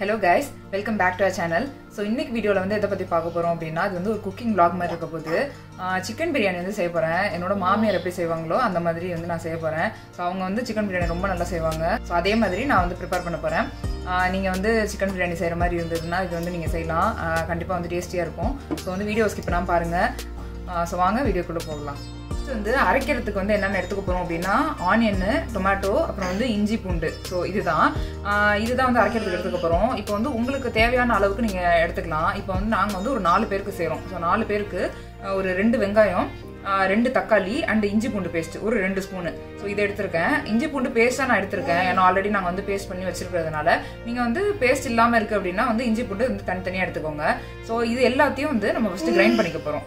hello guys welcome back to our channel so இன்னைக்கு வீடியோவில் வந்து எதை பற்றி பார்க்க போகிறோம் அப்படின்னா அது வந்து ஒரு குக்கிங் vlog மாதிரி இருக்க போகுது சிக்கன் பிரியாணி வந்து செய்ய போகிறேன் என்னோட மாமியார் எப்படி செய்வாங்களோ அந்த மாதிரி வந்து நான் செய்ய போகிறேன் ஸோ அவங்க வந்து சிக்கன் பிரியாணி ரொம்ப நல்லா செய்வாங்க ஸோ அதே மாதிரி நான் வந்து ப்ரிப்பேர் பண்ண போகிறேன் நீங்கள் வந்து சிக்கன் பிரியாணி செய்கிற மாதிரி இருந்ததுன்னா இது வந்து நீங்கள் செய்யலாம் கண்டிப்பாக வந்து டேஸ்டியாக இருக்கும் ஸோ வந்து வீடியோ ஸ்கிப் பண்ணாமல் பாருங்கள் ஸோ வாங்க வீடியோக்குள்ளே போகலாம் ஃபஸ்ட்டு வந்து அரைக்கிறதுக்கு வந்து என்னென்ன எடுத்துக்க போகிறோம் அப்படின்னா ஆனியனு டொமேட்டோ அப்புறம் வந்து இஞ்சி பூண்டு ஸோ இதுதான் ஆஹ் இதுதான் வந்து அரைக்கிறதுக்கு எடுத்துக்க போகிறோம் இப்போ வந்து உங்களுக்கு தேவையான அளவுக்கு நீங்கள் எடுத்துக்கலாம் இப்போ வந்து நாங்கள் வந்து ஒரு நாலு பேருக்கு செய்கிறோம் ஸோ நாலு பேருக்கு ஆஹ் ஒரு ரெண்டு வெங்காயம் ஆஹ் ரெண்டு தக்காளி அண்ட் இஞ்சி பூண்டு பேஸ்ட் ஒரு ரெண்டு ஸ்பூனு ஸோ இதை எடுத்திருக்கேன் இஞ்சி பூண்டு பேஸ்ட்டாக நான் எடுத்திருக்கேன் ஏன்னா ஆல்ரெடி நாங்கள் வந்து பேஸ்ட் பண்ணி வச்சிருக்கிறதுனால நீங்கள் வந்து பேஸ்ட் இல்லாமல் இருக்குது அப்படின்னா வந்து இஞ்சி பூண்டு வந்து தனித்தனியாக எடுத்துக்கோங்க ஸோ இது எல்லாத்தையும் வந்து நம்ம ஃபஸ்ட்டு கிரைண்ட் பண்ணிக்க போகிறோம்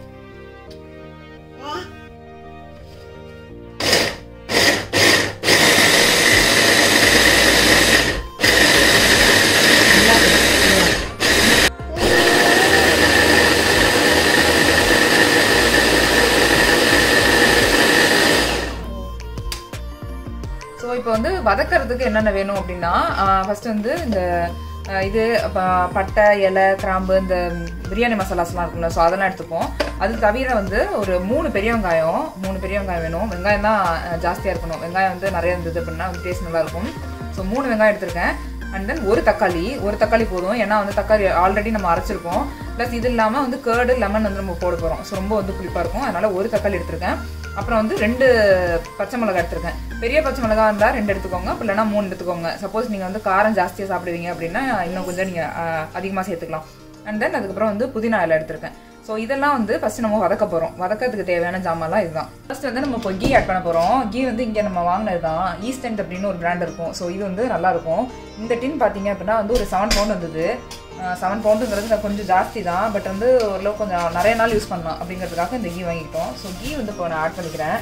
ஸோ இப்போ வந்து வதக்கிறதுக்கு என்னென்ன வேணும் அப்படின்னா ஃபர்ஸ்ட் வந்து இந்த ஆஹ் இது ப- பட்டை இலை கிராம்பு இந்த பிரியாணி மசாலாஸ்லாம் இருக்கும்ல ஸோ அதெல்லாம் எடுத்துப்போம் அது தவிர வந்து ஒரு மூணு பெரிய வெங்காயம் மூணு பெரிய வெங்காயம் வேணும் வெங்காயம் தான் ஜாஸ்தியாக இருக்கணும் வெங்காயம் வந்து நிறைய இருந்தது அப்படின்னா டேஸ்ட் நல்லா இருக்கும் ஸோ மூணு வெங்காயம் எடுத்திருக்கேன் அண்ட் தென் ஒரு தக்காளி ஒரு தக்காளி போதும் ஏன்னா வந்து தக்காளி ஆல்ரெடி நம்ம அரைச்சிருக்கோம் ப்ளஸ் இது இல்லாமல் வந்து கேர்டு லெமன் வந்து நம்ம போட போகிறோம் ஸோ ரொம்ப வந்து புளிப்பாக இருக்கும் அதனால ஒரு தக்காளி எடுத்திருக்கேன் அப்புறம் வந்து ரெண்டு பச்சை மிளகாய் எடுத்திருக்கேன் பெரிய பச்சை மிளகாய் இருந்தால் ரெண்டு எடுத்துக்கோங்க அப்படி இல்லைனா மூணு எடுத்துக்கோங்க சப்போஸ் நீங்கள் வந்து காரம் ஜாஸ்தியாக சாப்பிடுவீங்க அப்படின்னா இன்னும் கொஞ்சம் நீங்கள் அதிகமாக சேர்த்துக்கலாம் அண்ட் தென் அதுக்கப்புறம் வந்து புதினா இலை எடுத்திருக்கேன் ஸோ இதெல்லாம் வந்து ஃபர்ஸ்ட் நம்ம வதக்க போகிறோம் வதக்கிறதுக்கு தேவையான ஜாமான்லாம் இதுதான் ஃபர்ஸ்ட் வந்து நம்ம இப்போ கீ ஆட் பண்ண போகிறோம் கீ வந்து இங்கே நம்ம வாங்கினது தான் ஈஸ்டன்ட் அப்படின்னு ஒரு பிராண்ட் இருக்கும் ஸோ இது வந்து நல்லா இருக்கும் இந்த டின் பார்த்தீங்க அப்படின்னா வந்து ஒரு செவன் பவுண்ட் வந்தது செவன் பவுண்டுங்கிறது கொஞ்சம் ஜாஸ்தி தான் பட் வந்து ஓரளவு கொஞ்சம் நிறைய நாள் யூஸ் பண்ணலாம் அப்படிங்கிறதுக்காக இந்த கீ வாங்கிட்டோம் ஸோ கீ வந்து இப்போ நான் ஆட் பண்ணிக்கிறேன்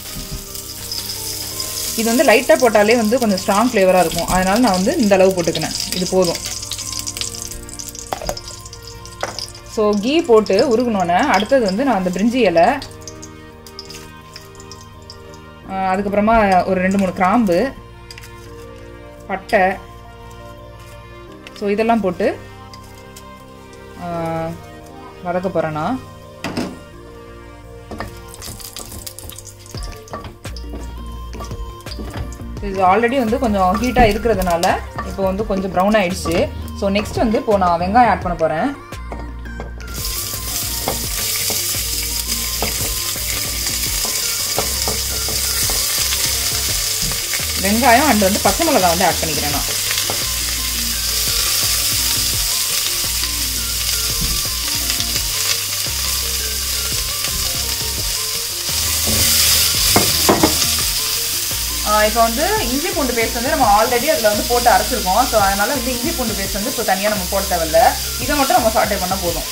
இது வந்து லைட்டாக போட்டாலே வந்து கொஞ்சம் ஸ்ட்ராங் ஃப்ளேவராக இருக்கும் அதனால நான் வந்து இந்த அளவு போட்டுக்கினேன் இது போதும் ஸோ கீ போட்டு உருகுனோன்னே அடுத்தது வந்து நான் அந்த பிரிஞ்சி இலை ஆஹ் அதுக்கப்புறமா ஒரு ரெண்டு மூணு கிராம்பு பட்டை ஸோ இதெல்லாம் போட்டு ஆஹ் வதக்க போகிறேன் நான் இது ஆல்ரெடி வந்து கொஞ்சம் ஹீட்டாக இருக்கிறதுனால இப்போ வந்து கொஞ்சம் ப்ரௌன் ஆயிடுச்சு ஸோ நெக்ஸ்ட் வந்து இப்போ நான் வெங்காயம் ஆட் பண்ண போகிறேன் வெங்காயம் அண்ட் வந்து பச்சை மிளகாய் வந்து ஆட் பண்ணிக்கிறேன் நான் இப்போ வந்து இஞ்சி பூண்டு பேஸ்ட் வந்து நம்ம ஆல்ரெடி அதில் வந்து போட்டு அரைச்சிருக்கோம் ஸோ அதனால வந்து இஞ்சி பூண்டு பேஸ்ட் வந்து இப்போ தனியாக நம்ம போட தேவையில்ல இதை மட்டும் நம்ம சாட்டை பண்ணால் போதும்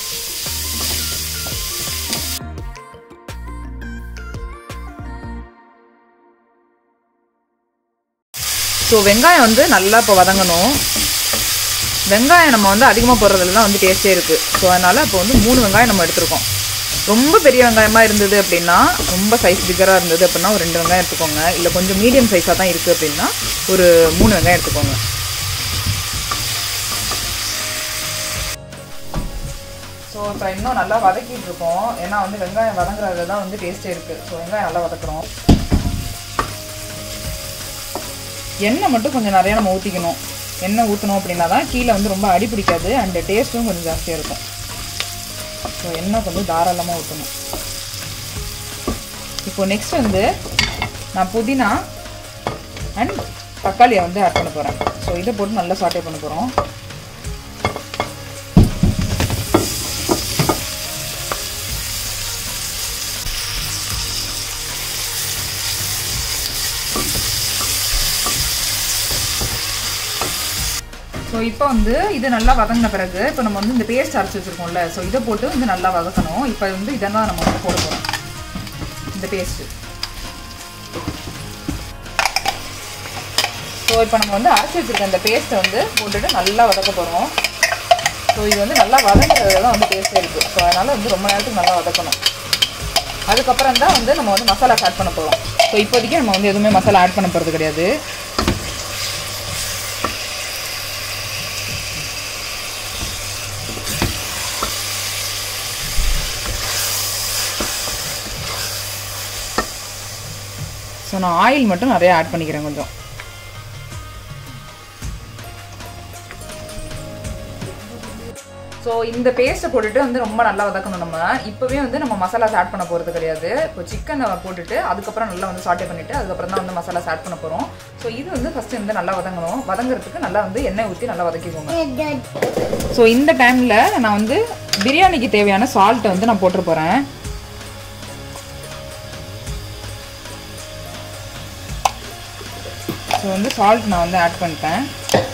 ஸோ வெங்காயம் வந்து நல்லா இப்போ வதங்கணும் வெங்காயம் நம்ம வந்து அதிகமாக போடுறதுல தான் வந்து டேஸ்ட்டே இருக்குது ஸோ அதனால் இப்போ வந்து மூணு வெங்காயம் நம்ம எடுத்திருக்கோம் ரொம்ப பெரிய வெங்காயமாக இருந்தது அப்படின்னா ரொம்ப சைஸ் பிக்கராக இருந்தது அப்படின்னா ஒரு ரெண்டு வெங்காயம் எடுத்துக்கோங்க இல்லை கொஞ்சம் மீடியம் சைஸாக தான் இருக்குது அப்படின்னா ஒரு மூணு வெங்காயம் எடுத்துக்கோங்க ஸோ இப்போ இன்னும் நல்லா வதக்கிட்டு இருக்கோம் ஏன்னா வந்து வெங்காயம் வதங்குறதுல தான் வந்து டேஸ்ட்டே இருக்குது ஸோ வெங்காயம் நல்லா வதக்குறோம் எண்ணெய் மட்டும் கொஞ்சம் நிறையா நம்ம ஊற்றிக்கணும் எண்ணெய் ஊற்றணும் அப்படின்னா தான் கீழே வந்து ரொம்ப அடி பிடிக்காது அண்ட் டேஸ்ட்டும் கொஞ்சம் ஜாஸ்தியாக இருக்கும் ஸோ எண்ணெய் கொஞ்சம் தாராளமாக ஊற்றணும் இப்போ நெக்ஸ்ட் வந்து நான் புதினா அண்ட் தக்காளியை வந்து ஆட் பண்ண போகிறேன் ஸோ இதை போட்டு நல்லா சாட்டே பண்ண போகிறோம் ஸோ இப்போ வந்து இது நல்லா வதங்கின பிறகு இப்போ நம்ம வந்து இந்த பேஸ்ட் அரைச்சி வச்சுருக்கோம்ல ஸோ இதை போட்டு வந்து நல்லா வதக்கணும் இப்போ வந்து இதெல்லாம் நம்ம வந்து போட போகிறோம் இந்த பேஸ்ட்டு ஸோ இப்போ நம்ம வந்து அரைச்சி வச்சுருக்க இந்த பேஸ்ட்டை வந்து போட்டுட்டு நல்லா வதக்க போகிறோம் ஸோ இது வந்து நல்லா வதங்குறது தான் வந்து டேஸ்ட்டே இருக்குது ஸோ அதனால் வந்து ரொம்ப நேரத்துக்கு நல்லா வதக்கணும் அதுக்கப்புறம் தான் வந்து நம்ம வந்து மசாலா ஆட் பண்ண போகிறோம் ஸோ இப்போதைக்கு நம்ம வந்து எதுவுமே மசாலா ஆட் பண்ண போகிறது கிடையாது ஸோ நான் ஆயில் மட்டும் நிறைய ஆட் பண்ணிக்கிறேன் கொஞ்சம் ஸோ இந்த பேஸ்ட்டை போட்டுட்டு வந்து ரொம்ப நல்லா வதக்கணும் நம்ம இப்போவே வந்து நம்ம மசாலாஸ் ஆட் பண்ண போகிறது கிடையாது இப்போ சிக்கனை போட்டுட்டு அதுக்கப்புறம் நல்லா வந்து சாட்டே பண்ணிவிட்டு அதுக்கப்புறம் தான் வந்து மசாலாஸ் ஆட் பண்ண போகிறோம் ஸோ இது வந்து ஃபஸ்ட்டு வந்து நல்லா வதங்கணும் வதங்குறதுக்கு நல்லா வந்து எண்ணெய் ஊற்றி நல்லா வதக்கிக்கோங்க ஸோ இந்த டைமில் நான் வந்து பிரியாணிக்கு தேவையான சால்ட்டை வந்து நான் போட்டுற போகிறேன் ஸோ வந்து சால்ட் நான் வந்து ஆட் பண்ணிட்டேன்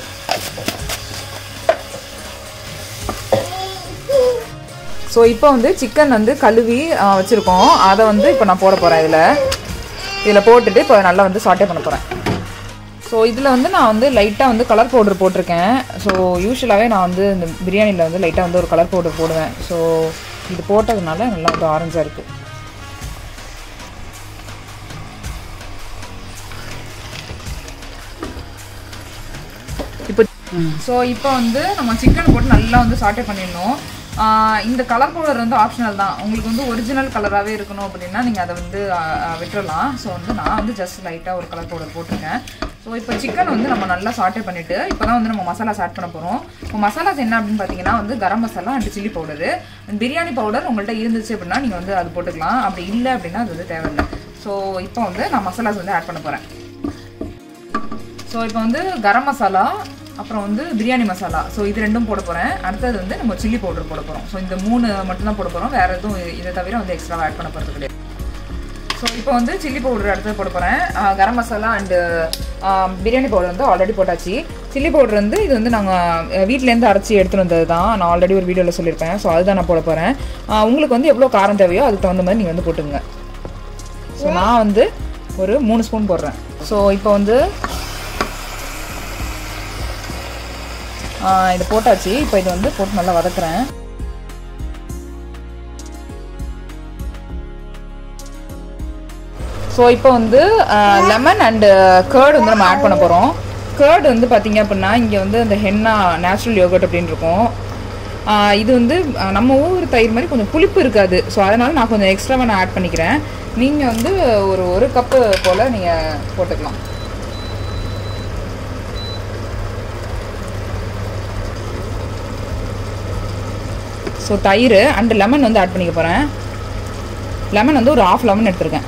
ஸோ இப்போ வந்து சிக்கன் வந்து கழுவி வச்சுருக்கோம் அதை வந்து இப்போ நான் போட போகிறேன் இதில் இதில் போட்டுட்டு இப்போ நல்லா வந்து சாட்டே பண்ண போகிறேன் ஸோ இதில் வந்து நான் வந்து லைட்டாக வந்து கலர் பவுடர் போட்டிருக்கேன் ஸோ யூஸ்வலாகவே நான் வந்து இந்த பிரியாணியில் வந்து லைட்டாக வந்து ஒரு கலர் பவுடர் போடுவேன் ஸோ இது போட்டதுனால நல்லா வந்து ஆரஞ்சாக இருக்குது இப்போ ஸோ இப்போ வந்து நம்ம சிக்கன் போட்டு நல்லா வந்து சாட்டே பண்ணிடணும் ஆஹ் இந்த கலர் பவுடர் வந்து ஆப்ஷனல் தான் உங்களுக்கு வந்து ஒரிஜினல் கலராகவே இருக்கணும் அப்படின்னா நீங்கள் அதை வந்து ஆஹ் ஆஹ் விட்டுறலாம் ஸோ வந்து நான் வந்து ஜஸ்ட் லைட்டாக ஒரு கலர் பவுடர் போட்டிருக்கேன் ஸோ இப்போ சிக்கன் வந்து நம்ம நல்லா சாட்டே பண்ணிவிட்டு இப்போ தான் வந்து நம்ம மசாலாஸ் ஆட் பண்ண போகிறோம் இப்போ மசாலாஸ் என்ன அப்படின்னு பார்த்தீங்கன்னா வந்து garam masala and chilli powder biryani powder உங்கள்கிட்ட இருந்துச்சு அப்படின்னா நீங்கள் வந்து அது போட்டுக்கலாம் அப்படி இல்லை அப்படின்னா அது வந்து தேவையில்லை ஸோ இப்போ வந்து நான் மசாலாஸ் வந்து ஆட் பண்ண போகிறேன் ஸோ இப்போ வந்து கரம் மசாலா அப்புறம் வந்து பிரியாணி மசாலா ஸோ இது ரெண்டும் போட போகிறேன் அடுத்தது வந்து நம்ம சில்லி பவுடர் போட போகிறோம் ஸோ இந்த மூணு மட்டும் தான் போட போகிறோம் வேறு எதுவும் இதை தவிர வந்து எக்ஸ்ட்ரா ஆட் பண்ண போகிறது கிடையாது ஸோ இப்போ வந்து சில்லி பவுடர் அடுத்தது போட போகிறேன் கரம் மசாலா அண்டு பிரியாணி பவுடர் வந்து ஆல்ரெடி போட்டாச்சு சில்லி பவுடர் வந்து இது வந்து நாங்கள் வீட்டிலேருந்து அரைச்சி எடுத்துகிட்டு வந்தது தான் நான் ஆல்ரெடி ஒரு வீடியோவில் சொல்லியிருப்பேன் ஸோ அதுதான் நான் போட போகிறேன் உங்களுக்கு வந்து எவ்வளோ காரம் தேவையோ அதுக்கு தகுந்த மாதிரி நீங்கள் வந்து போட்டுங்க ஸோ நான் வந்து ஒரு மூணு ஸ்பூன் போடுறேன் ஸோ இப்போ வந்து ஆஹ் இது போட்டாச்சு இப்போ இது வந்து போட்டு நல்லா வதக்குறேன் ஸோ இப்போ வந்து லெமன் அண்டு கேர்டு வந்து நம்ம ஆட் பண்ண போகிறோம் கேர்டு வந்து பார்த்தீங்க அப்படின்னா இங்கே வந்து அந்த ஹென்னா நேச்சுரல் யோகட் அப்படின்னு இருக்கும் ஆஹ் இது வந்து ஆஹ் நம்ம ஊர் தயிர் மாதிரி கொஞ்சம் புளிப்பு இருக்காது ஸோ அதனால் நான் கொஞ்சம் எக்ஸ்ட்ராவாக நான் ஆட் பண்ணிக்கிறேன் நீங்கள் வந்து ஒரு ஒரு கப்பு போல் நீங்கள் போட்டுக்கலாம் ஸோ தயிர் அண்ட் லெமன் வந்து ஆட் பண்ணிக்க போகிறேன் லெமன் வந்து ஒரு ஆஃப் லெமன் எடுத்திருக்கேன்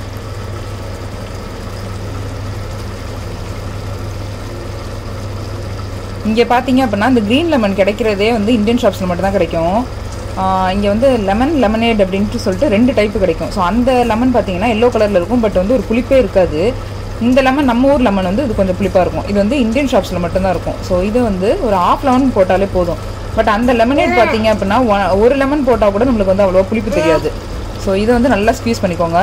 இங்கே பார்த்தீங்க அப்படின்னா இந்த க்ரீன் லெமன் கிடைக்கிறதே வந்து இந்தியன் ஷாப்ஸில் மட்டும் தான் கிடைக்கும் இங்கே வந்து லெமன் லெமனேட் அப்படின்ட்டு சொல்லிட்டு ரெண்டு டைப்பு கிடைக்கும் ஸோ அந்த லெமன் பார்த்தீங்கன்னா எல்லோ கலரில் இருக்கும் பட் வந்து ஒரு புளிப்பே இருக்காது இந்த லெமன் நம்ம ஊர் லெமன் வந்து இது கொஞ்சம் புளிப்பாக இருக்கும் இது வந்து இந்தியன் ஷாப்ஸில் மட்டும்தான் இருக்கும் ஸோ இது வந்து ஒரு ஆஃப் லெமன் போட்டாலே போதும் பட் அந்த லெமனேட் பார்த்தீங்க அப்படின்னா ஒ- ஒரு லெமன் போட்டால் கூட நம்மளுக்கு வந்து அவ்வளோ புளிப்பு தெரியாது ஸோ இதை வந்து நல்லா ஸ்க்வீஸ் பண்ணிக்கோங்க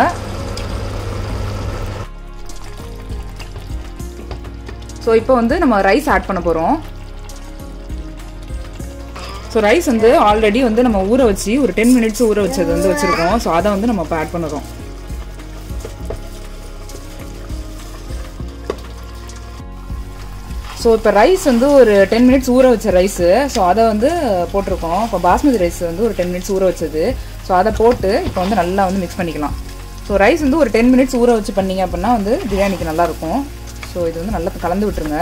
ஸோ இப்போ வந்து நம்ம ரைஸ் ஆட் பண்ண போகிறோம் ஸோ ரைஸ் வந்து ஆல்ரெடி வந்து நம்ம ஊற வச்சு ஒரு டென் மினிட்ஸ் ஊற வச்சது வந்து வச்சுருக்கோம் ஸோ அதை வந்து நம்ம இப்போ ஆட் பண்ணுறோம் ஸோ இப்போ ரைஸ் வந்து ஒரு டென் மினிட்ஸ் ஊற வச்ச ரைஸு ஸோ அதை வந்து போட்டிருக்கோம் இப்போ பாஸ்மதி ரைஸ் வந்து ஒரு டென் மினிட்ஸ் ஊற வச்சது ஸோ அதை போட்டு இப்போ வந்து நல்லா வந்து மிக்ஸ் பண்ணிக்கலாம் ஸோ ரைஸ் வந்து ஒரு டென் மினிட்ஸ் ஊற வச்சு பண்ணீங்க அப்படின்னா வந்து பிரியாணிக்கு நல்லாயிருக்கும் ஸோ இது வந்து நல்லா கலந்து விட்டுருங்க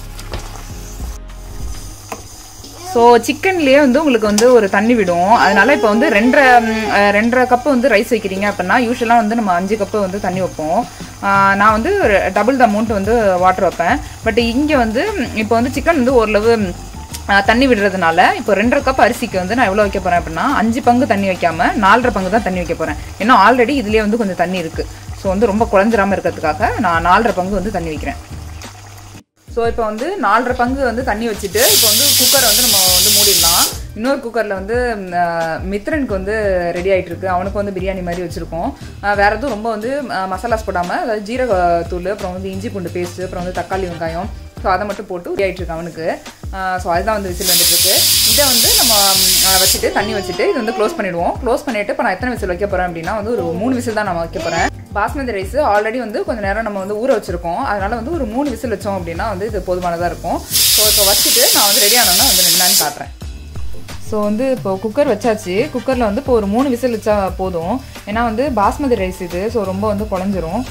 ஸோ சிக்கன்லேயே வந்து உங்களுக்கு வந்து ஒரு தண்ணி விடும் அதனால இப்போ வந்து ரெண்டரை ம், அஹ், ரெண்டரை கப்பு வந்து ரைஸ் வைக்கிறீங்க அப்படின்னா யூஸ்வலாக வந்து நம்ம அஞ்சு கப்பு வந்து தண்ணி வைப்போம் ஆஹ், நான் வந்து டபுள் த அமௌண்ட் வந்து வாட்டர் வைப்பேன் பட் இங்கே வந்து ம், இப்போ வந்து சிக்கன் வந்து ஓரளவு ம், ஆஹ், தண்ணி விடுறதுனால இப்போ ரெண்டரை கப் அரிசிக்கு வந்து நான் எவ்வளோ வைக்க போகிறேன் அப்படின்னா அஞ்சு பங்கு தண்ணி வைக்காம நாலரை பங்கு தான் தண்ணி வைக்க போகிறேன் ஏன்னா ஆல்ரெடி இதுலேயே வந்து கொஞ்சம் தண்ணி இருக்குது ஸோ வந்து ரொம்ப குழஞ்சிராம இருக்கிறதுக்காக நான் நாலரை பங்கு வந்து தண்ணி வைக்கிறேன் ஸோ இப்போ வந்து நாலரை பங்கு வந்து தண்ணி வச்சுட்டு இப்போ வந்து குக்கரை வந்து நம்ம வந்து மூடிடலாம் இன்னொரு குக்கரில் வந்து ம், அஹ், மித்ரனுக்கு வந்து ரெடி ஆயிட்டு இருக்கு அவனுக்கு வந்து பிரியாணி மாதிரி வச்சுருக்கோம் வேறு எதுவும் ரொம்ப வந்து அஹ், மசாலாஸ் போடாமல் அதாவது ஜீரகத்தூள் அப்புறம் வந்து இஞ்சி பூண்டு பேஸ்ட்டு அப்புறம் வந்து தக்காளி வெங்காயம் ஸோ அதை மட்டும் போட்டு ரெடி ஆயிட்டு இருக்கு அவனுக்கு ஸோ அதுதான் வந்து விசில் வந்துட்டு இருக்கு இதை வந்து நம்ம ம், அஹ், வச்சுட்டு தண்ணி வச்சுட்டு இது வந்து க்ளோஸ் பண்ணிடுவோம் க்ளோஸ் பண்ணிட்டு இப்போ நான் எத்தனை விசில் வைக்க போகிறேன் அப்படின்னா வந்து ஒரு மூணு விசில் தான் நான் வைக்க போகிறேன் பாஸ்மதி ரைஸ் ஆல்ரெடி வந்து கொஞ்சம் நேரம் நம்ம வந்து ஊற வச்சிருக்கோம் அதனால வந்து ஒரு மூணு விசில் வச்சோம் அப்படின்னா வந்து இது போதுமானதாக இருக்கும் ஸோ இப்போ வச்சுட்டு நான் வந்து ரெடி ஆனோன்னா வந்து என்னன்னு காட்டுறேன் ஸோ வந்து இப்போ குக்கர் வச்சாச்சு குக்கரில் வந்து இப்போ ஒரு மூணு விசில் வச்சா போதும் ஏன்னா வந்து பாஸ்மதி ரைஸ் இது ஸோ ரொம்ப வந்து குழஞ்சிரும்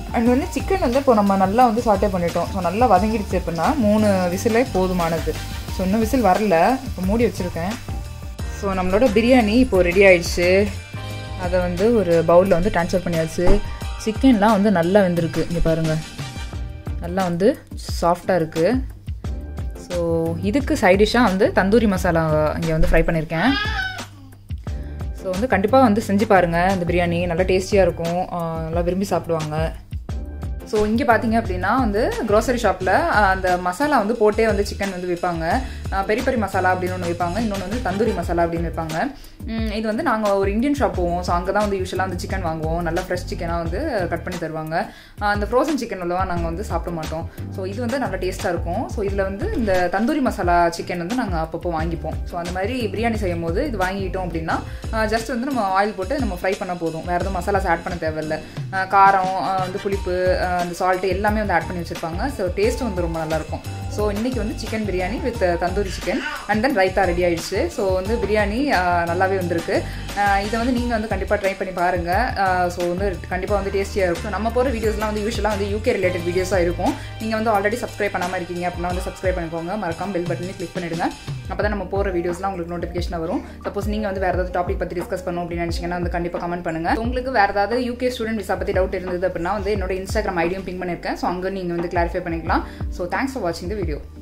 அண்ட் வந்து சிக்கன் வந்து இப்போ நம்ம நல்லா வந்து சாட்டே பண்ணிட்டோம் ஸோ நல்லா வதங்கிடுச்சு அப்படின்னா மூணு விசிலே போதுமானது ஸோ இன்னும் விசில் வரல இப்போ மூடி வச்சுருக்கேன் ஸோ நம்மளோட பிரியாணி இப்போது ரெடி ஆயிடுச்சு அதை வந்து ஒரு பவுலில் வந்து ட்ரான்ஸ்ஃபர் பண்ணியாச்சு சிக்கன்லாம் வந்து நல்லா வெந்திருக்கு இங்கே பாருங்கள் நல்லா வந்து சாஃப்டாக இருக்குது ஸோ இதுக்கு சைடிஷ்ஷாக வந்து தந்தூரி மசாலா இங்கே வந்து ஃப்ரை பண்ணியிருக்கேன் ஸோ வந்து கண்டிப்பாக வந்து செஞ்சு பாருங்கள் இந்த பிரியாணி நல்லா டேஸ்டியாக இருக்கும் ஆஹ் நல்லா விரும்பி சாப்பிடுவாங்க ஸோ இங்கே பார்த்தீங்க அப்படின்னா வந்து க்ரோசரி ஷாப்பில் அந்த மசாலா வந்து போட்டே வந்து சிக்கன் வந்து விற்பாங்க ஆஹ் பெரி பெரி மசாலா அப்படின்னு ஒன்று விற்பாங்க இன்னொன்று வந்து தந்தூரி மசாலா அப்படின்னு விற்பாங்க உம் இது வந்து நாங்கள் ஒரு இந்தியன் ஷாப் போவோம் ஸோ அங்கே தான் வந்து யூஸ்வலாக வந்து சிக்கன் வாங்குவோம் நல்லா ஃப்ரெஷ் சிக்கனாக வந்து கட் பண்ணி தருவாங்க ஆஹ் அந்த ஃப்ரோசன் சிக்கன் உள்ளவா நாங்கள் வந்து சாப்பிட மாட்டோம் ஸோ இது வந்து நல்லா டேஸ்ட்டாக இருக்கும் ஸோ இதில் வந்து இந்த தந்தூரி மசாலா சிக்கன் வந்து நாங்கள் அப்பப்போ வாங்கிப்போம் ஸோ அந்த மாதிரி பிரியாணி செய்யும் போது இது வாங்கிட்டோம் அப்படின்னா ஜஸ்ட் வந்து நம்ம ஆயில் போட்டு நம்ம ஃப்ரை பண்ண போதும் வேறு எதுவும் மசாலாஸ் ஆட் பண்ண தேவையில்ல ஆஹ் காரம் ஆஹ் வந்து புளிப்பு ஆஹ் அந்த சால்ட்டு எல்லாமே வந்து ஆட் பண்ணி வச்சுருப்பாங்க ஸோ டேஸ்ட்டும் வந்து ரொம்ப நல்லாயிருக்கும் ஸோ இன்றைக்கி வந்து chicken biryani with tandoori chicken and then raita ready ஆயிடுச்சு ஸோ வந்து பிரியாணி ஆஹ் நல்லாவே வந்திருக்கு ஆஹ் இதை வந்து நீங்கள் வந்து கண்டிப்பாக ட்ரை பண்ணி பாருங்கள் ஸோ வந்து கண்டிப்பாக வந்து டேஸ்டியாக இருக்கும் நம்ம போகிற வீடியோஸ்லாம் வந்து யூஸ்வலாக வந்து யூகே ரிலேட்டட் வீடியோஸாக இருக்கும் நீங்கள் வந்து ஆல்ரெடி சப்ஸ்கிரைப் பண்ணாமல் இருக்கீங்க அப்படின்னா வந்து சப்ஸ்கிரைப் பண்ணிக்கோங்க மறக்காம பெல் பட்டனே கிளிக் பண்ணிடுங்க அப்போ தான் நம்ம போகிற வீடியோஸ்லாம் உங்களுக்கு நோட்டிஃபிகேஷன் வரும் சப்போஸ் நீங்கள் வந்து வேறு ஏதாவது டாபிக் பற்றி டிஸ்கஸ் பண்ணணும் அப்படின்னு நினச்சிங்கன்னா வந்து கண்டிப்பாக கமெண்ட் பண்ணுங்கள் உங்களுக்கு வேறு ஏதாவது யூகே ஸ்டூடெண்ட் விசா பற்றி டவுட் இருந்தது அப்படின்னா வந்து என்னோட இன்ஸ்டாகிராம் ஐடியும் பிங் பண்ணியிருக்கேன் ஸோ அங்கே நீங்கள் வந்து கிளாரிஃபை பண்ணிக்கலாம் ஸோ தேங்க்ஸ் ஃபார் வாட்சிங் த வீடியோ